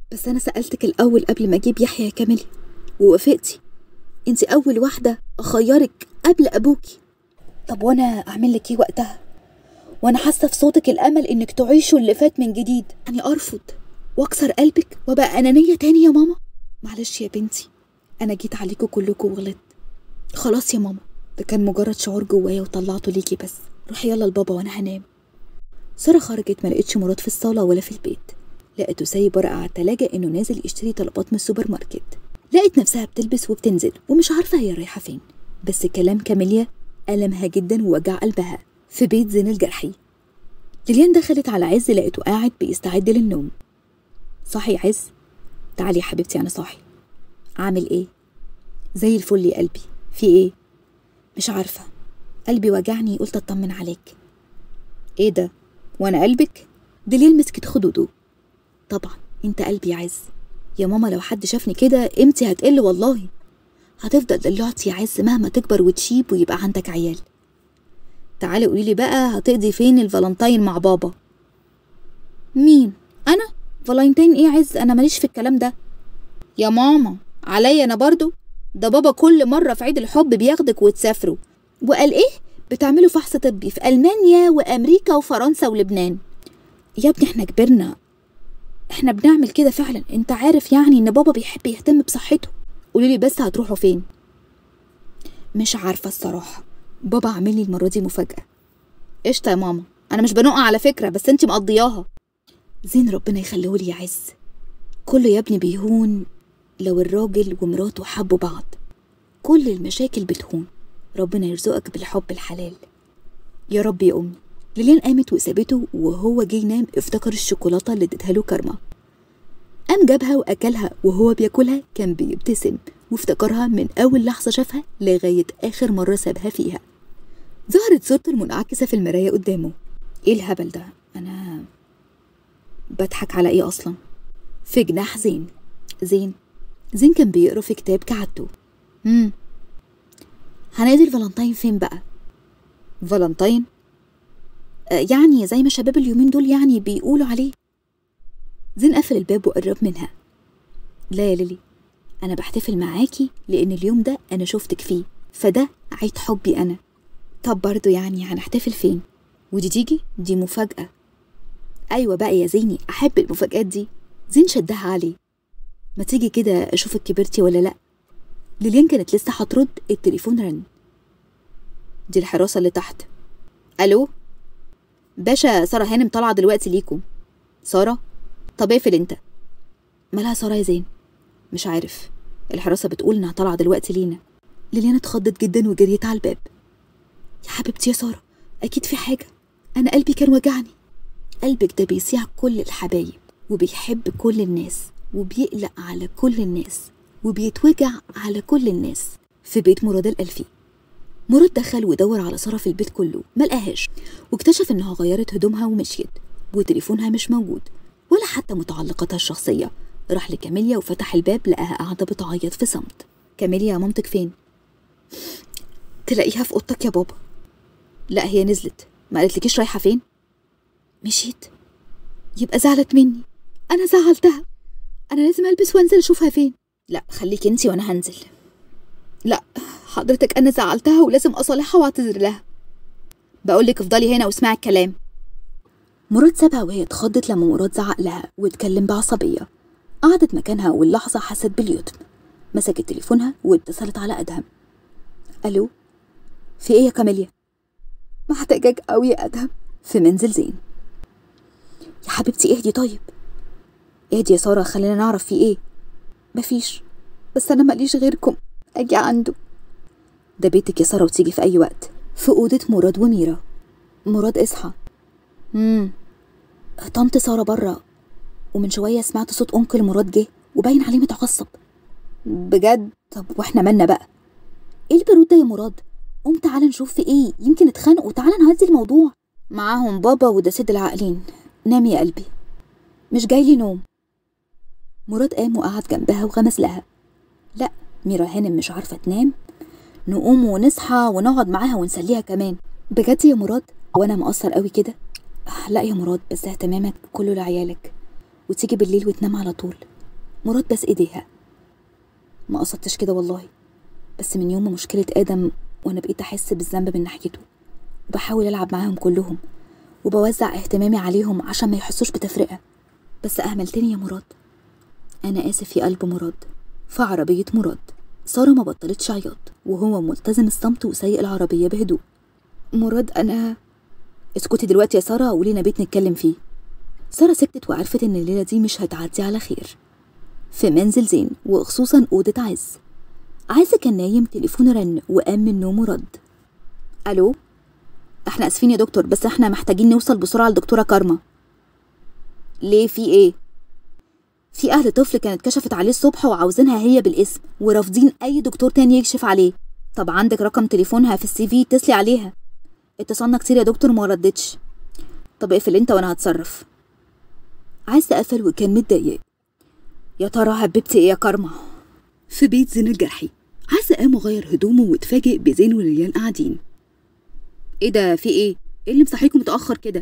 بس انا سالتك الاول قبل ما اجيب يحيى يا كاميليا ووافقتي انت اول واحده اخيرك قبل ابوكي طب وانا اعمل لك ايه وقتها وانا حاسه في صوتك الامل انك تعيشوا اللي فات من جديد يعني ارفض واكسر قلبك وابقى انانيه تاني يا ماما معلش يا بنتي انا جيت عليكم كلكم وغلطت خلاص يا ماما ده كان مجرد شعور جوايا وطلعته ليكي بس روحي يلا لبابا وانا هنام سارة خرجت ما لقتش مراد في الصالة ولا في البيت لقيته سايب ورقة على التلاجة إنه نازل يشتري طلبات من السوبر ماركت لقيت نفسها بتلبس وبتنزل ومش عارفة هي رايحة فين بس كلام كاميليا ألمها جدا ووجع قلبها في بيت زين الجرحي ليليان دخلت على عز لقيته قاعد بيستعد للنوم صاحي يا عز تعالي يا حبيبتي أنا صاحي عامل إيه؟ زي الفل يا قلبي في إيه؟ مش عارفة قلبي وجعني قلت أطمن عليك إيه ده؟ وأنا قلبك؟ دليل مسكت خدوده طبعا انت قلبي يا عز يا ماما لو حد شافني كده قيمتي هتقل والله هتفضل دلوعتي يا عز مهما تكبر وتشيب ويبقى عندك عيال تعالي قولي لي بقى هتقضي فين الفالنتين مع بابا مين انا فالنتين ايه يا عز انا ماليش في الكلام ده يا ماما عليا انا برضو ده بابا كل مرة في عيد الحب بياخدك وتسافروا وقال ايه بتعملوا فحص طبي في ألمانيا وأمريكا وفرنسا ولبنان يا ابني احنا كبرنا احنا بنعمل كده فعلا انت عارف يعني ان بابا بيحب يهتم بصحته قولي لي بس هتروحوا فين مش عارفة الصراحة بابا عامل لي المرة دي مفاجأة قشطة يا ماما أنا مش بنقع على فكرة بس انت مقضياها زين ربنا يخليهولي يا عز كله يا ابني بيهون لو الراجل ومراته حبوا بعض كل المشاكل بتهون ربنا يرزقك بالحب الحلال يا رب يا أمي ليليان قامت وسابته وهو جه ينام افتكر الشوكولاتة اللي اديتها له كارما قام جابها وأكلها وهو بياكلها كان بيبتسم وافتكرها من أول لحظة شافها لغاية آخر مرة سابها فيها ظهرت صورته المنعكسة في المراية قدامه ايه الهبل ده أنا بضحك على ايه أصلا في جناح زين زين زين كان بيقرا في كتاب كعادته امم هنادي الفالنتين فين بقى فالنتين آه، يعني زي ما شباب اليومين دول يعني بيقولوا عليه زين قفل الباب وقرب منها لا يا ليلي انا بحتفل معاكي لان اليوم ده انا شفتك فيه فده عيد حبي انا طب برضو يعني هنحتفل فين ودي تيجي دي مفاجأة أيوة بقى يا زيني أحب المفاجآت دي زين شدها عليه ما تيجي كده أشوفك كبرتي ولا لأ ليليان كانت لسه هترد التليفون رن دي الحراسة اللي تحت ألو باشا سارة هانم طالعة دلوقتي ليكم سارة طب اقفل انت مالها سارة يا زين مش عارف الحراسة بتقول انها طالعة دلوقتي لينا ليليان اتخضت جدا وجريت على الباب يا حبيبتي يا سارة أكيد في حاجة أنا قلبي كان وجعني قلبك ده بيسيع كل الحبايب وبيحب كل الناس وبيقلق على كل الناس وبيتوجع على كل الناس في بيت مراد الألفي مراد دخل ودور على سارة في البيت كله ملقاهاش واكتشف إنها غيرت هدومها ومشيت وتليفونها مش موجود ولا حتى متعلقاتها الشخصية راح لكاميليا وفتح الباب لقاها قاعدة بتعيط في صمت كاميليا مامتك فين؟ تلاقيها في أوضتك يا بابا لا هي نزلت ما قالتلكيش رايحة فين؟ مشيت يبقى زعلت مني أنا زعلتها أنا لازم ألبس وأنزل أشوفها فين لا خليكي انتي وأنا هنزل لا حضرتك أنا زعلتها ولازم أصالحها وأعتذر لها بقولك افضلي هنا واسمعي الكلام مراد سابها وهي اتخضت لما مراد زعق لها واتكلم بعصبية قعدت مكانها واللحظة حست باليتم مسكت تليفونها واتصلت على أدهم ألو في إيه يا كاميليا؟ محتاجاك قوي يا أدهم في منزل زين يا حبيبتي اهدي طيب اهدي يا سارة خلينا نعرف في ايه مفيش بس أنا ماليش غيركم أجي عنده ده بيتك يا سارة وتيجي في أي وقت في أوضة مراد وميرا مراد اصحى امم طنط سارة برا ومن شوية سمعت صوت أنكل مراد جه وباين عليه متعصب بجد طب واحنا مالنا بقى ايه البرود ده يا مراد قوم تعالى نشوف في ايه يمكن اتخانقوا تعالى نهدي الموضوع معاهم بابا وده سيد العاقلين نام يا قلبي مش جاي لي نوم مراد قام وقعد جنبها وغمس لها لا ميرا هانم مش عارفة تنام نقوم ونصحى ونقعد معاها ونسليها كمان بجد يا مراد وانا مقصر قوي كده آه، لا يا مراد بس اهتمامك كله لعيالك وتيجي بالليل وتنام على طول مراد بس ايديها ما قصدتش كده والله بس من يوم ما مشكلة آدم وأنا بقيت أحس بالذنب من ناحيته وبحاول ألعب معاهم كلهم وبوزع اهتمامي عليهم عشان ما يحسوش بتفرقة بس أهملتني يا مراد أنا آسف يا قلب مراد في عربية مراد سارة ما بطلتش عياط وهو ملتزم الصمت وسايق العربية بهدوء مراد أنا اسكتي دلوقتي يا سارة ولينا بيت نتكلم فيه سارة سكتت وعرفت إن الليلة دي مش هتعدي على خير في منزل زين وخصوصا أوضة عز عز كان نايم تليفونه رن وقام من نومه رد ألو احنا اسفين يا دكتور بس احنا محتاجين نوصل بسرعة لدكتورة كارما ليه في ايه في اهل طفل كانت كشفت عليه الصبح وعاوزينها هي بالاسم ورافضين اي دكتور تاني يكشف عليه طب عندك رقم تليفونها في السي في اتصلي عليها اتصلنا كتير يا دكتور ما ردتش طب اقفل انت وانا هتصرف عايز قفل وكان متضايق يا ترى هببت ايه يا كارما في بيت زين الجرحي عايز قام وغير هدومه واتفاجئ بزين وليان قاعدين ايه ده في ايه ايه اللي مصحيكم متاخر كده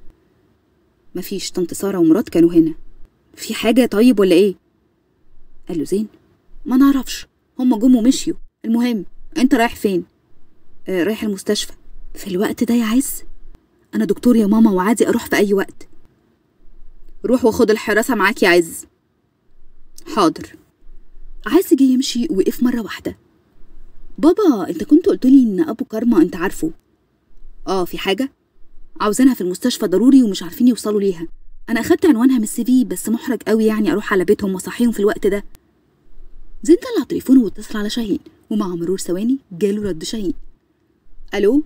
مفيش طنط ساره ومراد كانوا هنا في حاجه طيب ولا ايه قال له زين ما نعرفش هما جم ومشيوا المهم انت رايح فين آه رايح المستشفى في الوقت ده يا عز انا دكتور يا ماما وعادي اروح في اي وقت روح وخد الحراسه معاك يا عز حاضر عايز جه يمشي وقف مره واحده بابا انت كنت قلت لي ان ابو كارما انت عارفه اه في حاجه عاوزينها في المستشفى ضروري ومش عارفين يوصلوا ليها انا اخدت عنوانها من السي في بس محرج قوي يعني اروح على بيتهم واصحيهم في الوقت ده زين طلع تليفونه واتصل على شاهين ومع مرور ثواني جاله رد شاهين الو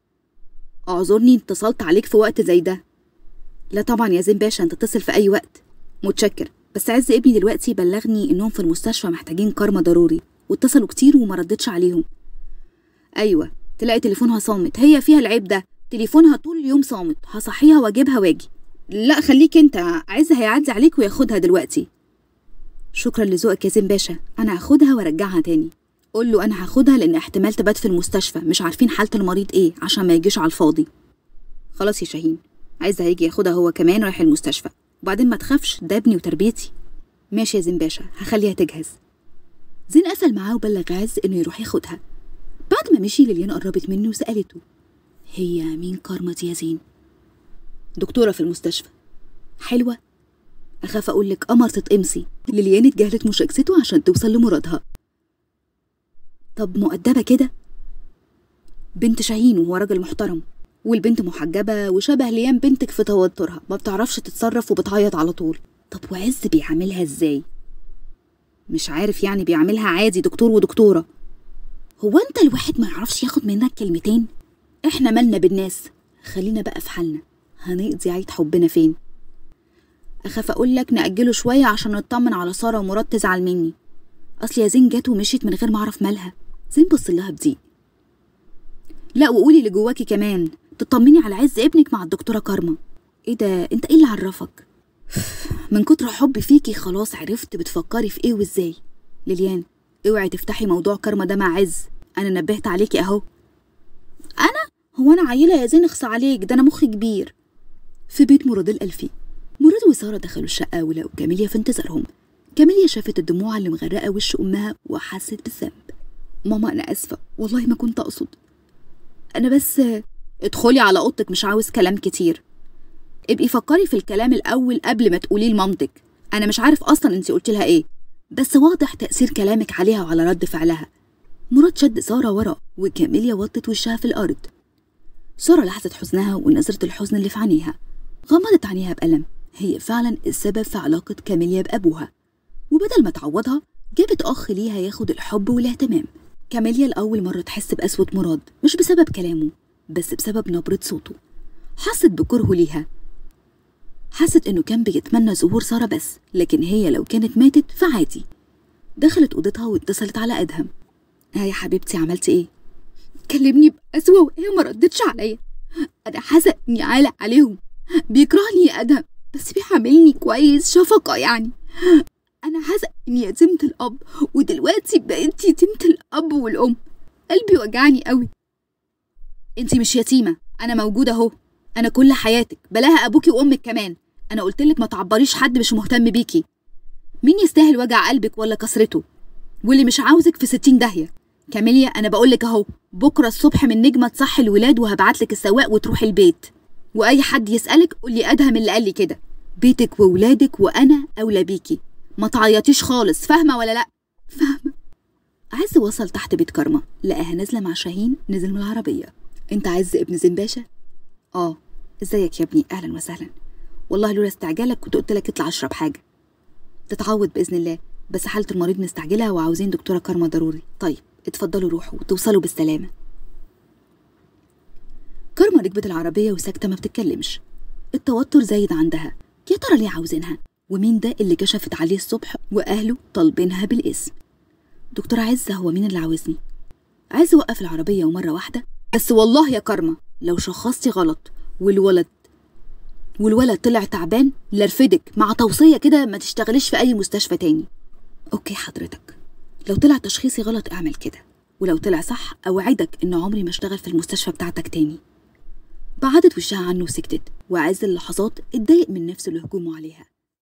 اعذرني اتصلت عليك في وقت زي ده لا طبعا يا زين باشا انت اتصل في اي وقت متشكر بس عز ابني دلوقتي بلغني انهم في المستشفى محتاجين كارما ضروري واتصلوا كتير وما ردتش عليهم ايوه تلاقي تليفونها صامت هي فيها العيب ده تليفونها طول اليوم صامت هصحيها واجيبها واجي لا خليك انت عز هيعدي عليك وياخدها دلوقتي شكرا لذوقك يا زين باشا انا هاخدها وارجعها تاني قول له انا هاخدها لان احتمال تبات في المستشفى مش عارفين حاله المريض ايه عشان ما يجيش على الفاضي خلاص يا شاهين عايز هيجي ياخدها هو كمان رايح المستشفى وبعدين ما تخافش ده ابني وتربيتي ماشي يا زين باشا هخليها تجهز زين قفل معاه وبلغ عز انه يروح ياخدها بعد ما مشي ليليان قربت منه وسألته هي مين كارما دي يا زين دكتورة في المستشفى حلوة أخاف أقول لك قمر تتقمصي ليليان اتجاهلت مشاكسته عشان توصل لمرادها طب مؤدبة كده بنت شاهين وهو راجل محترم والبنت محجبة وشبه ليان بنتك في توترها ما بتعرفش تتصرف وبتعيط على طول طب وعز بيعاملها ازاي مش عارف يعني بيعاملها عادي دكتور ودكتورة هو انت الواحد ما يعرفش ياخد منك كلمتين احنا مالنا بالناس خلينا بقى في حالنا هنقضي عيد حبنا فين اخاف اقول لك ناجله شويه عشان نطمن على ساره ومراد تزعل مني اصل يا زين جت ومشيت من غير ما اعرف مالها زين بص لها بضيق لا وقولي اللي جواكي كمان تطمني على عز ابنك مع الدكتوره كارما ايه ده انت ايه اللي عرفك من كتر حبي فيكي خلاص عرفت بتفكري في ايه وازاي ليليان اوعي تفتحي موضوع كارما ده مع عز انا نبهت عليكي اهو انا هو انا عيله يا زين اخصى عليك ده انا مخي كبير في بيت مراد الألفي مراد وسارة دخلوا الشقة ولقوا كاميليا في انتظارهم كاميليا شافت الدموع اللي مغرقة وش أمها وحست بالذنب ماما أنا آسفة والله ما كنت أقصد أنا بس ادخلي على أوضتك مش عاوز كلام كتير ابقي فكري في الكلام الأول قبل ما تقوليه لمامتك أنا مش عارف أصلا أنت قلت لها إيه بس واضح تأثير كلامك عليها وعلى رد فعلها مراد شد سارة ورا وكاميليا وطت وشها في الأرض سارة لحظت حزنها ونظرة الحزن اللي في عينيها غمضت عينيها بألم هي فعلا السبب في علاقة كاميليا بأبوها وبدل ما تعوضها جابت أخ ليها ياخد الحب والاهتمام كاميليا لأول مرة تحس بقسوة مراد مش بسبب كلامه بس بسبب نبرة صوته حست بكرهه ليها حست إنه كان بيتمنى ظهور سارة بس لكن هي لو كانت ماتت فعادي دخلت أوضتها واتصلت على أدهم ها يا حبيبتي عملتي إيه؟ كلمني بقسوة وهي ما ردتش عليا أنا حاسة إني عالق عليهم بيكرهني يا أدهم بس بيحملني كويس شفقة يعني أنا حاسة إني يتيمة الأب ودلوقتي بقيت يتيمة الأب والأم قلبي وجعني قوي انتي مش يتيمة أنا موجودة أهو أنا كل حياتك بلاها أبوكي وأمك كمان أنا قلتلك ما تعبريش حد مش مهتم بيكي مين يستاهل وجع قلبك ولا كسرته واللي مش عاوزك في ستين داهية كاميليا أنا بقولك أهو بكرة الصبح من نجمة تصحي الولاد وهبعتلك السواق وتروحي البيت وأي حد يسألك قولي أدهم اللي قالي كده بيتك وولادك وأنا أولى بيكي ما تعيطيش خالص فاهمة ولا لأ فاهمة عز وصل تحت بيت كارما لقاها نازلة مع شاهين نزل من العربية انت عز ابن زين باشا اه ازيك يا ابني اهلا وسهلا والله لولا استعجالك كنت قلت لك اطلع اشرب حاجة تتعود بإذن الله بس حالة المريض مستعجلة وعاوزين دكتورة كارما ضروري طيب اتفضلوا روحوا وتوصلوا بالسلامة كارما ركبت العربية وساكتة ما بتتكلمش التوتر زايد عندها يا ترى ليه عاوزينها ومين ده اللي كشفت عليه الصبح وأهله طالبينها بالاسم دكتور عز هو مين اللي عاوزني عز وقف العربية ومرة واحدة بس والله يا كارما لو شخصتي غلط والولد والولد طلع تعبان لرفدك مع توصية كده ما تشتغليش في أي مستشفى تاني أوكي حضرتك لو طلع تشخيصي غلط اعمل كده ولو طلع صح أوعدك إن عمري ما اشتغل في المستشفى بتاعتك تاني بعدت وشها عنه وسكتت وعز اللحظات اتضايق من نفسه لهجومه عليها